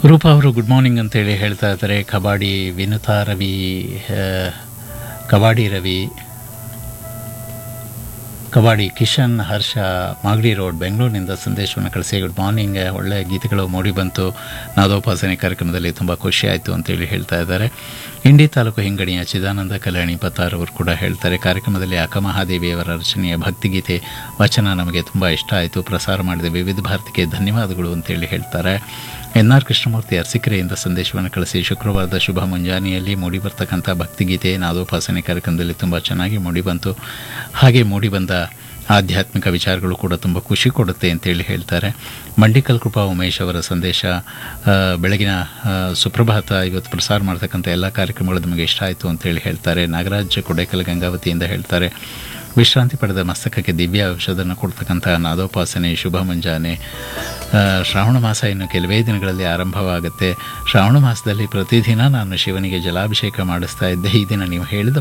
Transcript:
ರೂಪಾ ಅವರು good morning ಅಂತೇಳಿ ಹೇಳ್ತಾ ಇದ್ದಾರೆ ಕಬಾಡಿ ವಿನುತಾ ರವಿ ಆ, ಕಬಾಡಿ ರವಿ ಕಬಾಡಿ ಕಿಶನ್ ಹರ್ಷ ಮಾಗಡಿ ರೋಡ್ ಬೆಂಗಳೂರಿನಿಂದ ಸಂದೇಶವನ್ನು ಕಳಿಸಿ ಗುಡ್ ಮಾರ್ನಿಂಗ್ ಒಳ್ಳೆಯ ಗೀತೆಗಳು ಮೂಡಿ ಬಂತು ನಾದೋಪಾಸನೆ ಕಾರ್ಯಕ್ರಮದಲ್ಲಿ ತುಂಬ ಖುಷಿ ಆಯಿತು ಅಂತೇಳಿ ಹೇಳ್ತಾ ಇದ್ದಾರೆ ಇಂಡಿ ತಾಲೂಕು ಹಿಂಗಣಿಯ ಚಿದಾನಂದ ಕಲ್ಯಾಣಿ ಪತ್ತಾರ್ ಅವರು ಕೂಡ ಹೇಳ್ತಾರೆ ಕಾರ್ಯಕ್ರಮದಲ್ಲಿ ಅಕ್ಕಮಹಾದೇವಿಯವರ ರಚನೆಯ ಭಕ್ತಿಗೀತೆ ವಚನ ನಮಗೆ ತುಂಬ ಇಷ್ಟ ಆಯಿತು ಪ್ರಸಾರ ಮಾಡಿದ ವಿವಿಧ ಭಾರತಿಗೆ ಧನ್ಯವಾದಗಳು ಅಂತೇಳಿ ಹೇಳ್ತಾರೆ ಎನ್ ಆರ್ ಕೃಷ್ಣಮೂರ್ತಿ ಅರಸೀಕೆರೆಯಿಂದ ಸಂದೇಶವನ್ನು ಕಳಿಸಿ ಶುಕ್ರವಾರದ ಶುಭ ಮುಂಜಾನೆಯಲ್ಲಿ ಮೂಡಿಬರ್ತಕ್ಕಂಥ ಭಕ್ತಿಗೀತೆ ನಾದೋಪಾಸನೆ ಕಾರ್ಯಕ್ರಮದಲ್ಲಿ ತುಂಬ ಚೆನ್ನಾಗಿ ಮೂಡಿಬಂತು ಹಾಗೆ ಮೂಡಿಬಂದ ಆಧ್ಯಾತ್ಮಿಕ ವಿಚಾರಗಳು ಕೂಡ ತುಂಬ ಖುಷಿ ಕೊಡುತ್ತೆ ಅಂತೇಳಿ ಹೇಳ್ತಾರೆ ಮಂಡಿಕಲ್ ಕೃಪಾ ಉಮೇಶ್ ಅವರ ಸಂದೇಶ ಆ, ಬೆಳಗಿನ ಆ, ಸುಪ್ರಭಾತ ಇವತ್ತು ಪ್ರಸಾರ ಮಾಡ್ತಕ್ಕಂಥ ಎಲ್ಲ ಕಾರ್ಯಕ್ರಮಗಳು ನಮಗೆ ಇಷ್ಟ ಆಯಿತು ಅಂತೇಳಿ ಹೇಳ್ತಾರೆ ನಾಗರಾಜ್ ಕೊಡೇಕಲ್ ಗಂಗಾವತಿಯಿಂದ ಹೇಳ್ತಾರೆ ವಿಶ್ರಾಂತಿ ಪಡೆದ ಮಸ್ತಕಕ್ಕೆ ದಿವ್ಯ ಔಷಧನ ಕೊಡ್ತಕ್ಕಂಥ ನಾದೋಪಾಸನೆ ಶುಭ ಮುಂಜಾನೆ ಆ, ಶ್ರಾವಣ ಮಾಸ ಇನ್ನು ಕೆಲವೇ ದಿನಗಳಲ್ಲಿ ಆರಂಭವಾಗುತ್ತೆ ಶ್ರಾವಣ ಮಾಸದಲ್ಲಿ ಪ್ರತಿದಿನ ನಾನು ಶಿವನಿಗೆ ಜಲಾಭಿಷೇಕ ಮಾಡಿಸ್ತಾ ಇದ್ದೆ ಈ ದಿನ ನೀವು ಹೇಳಿದ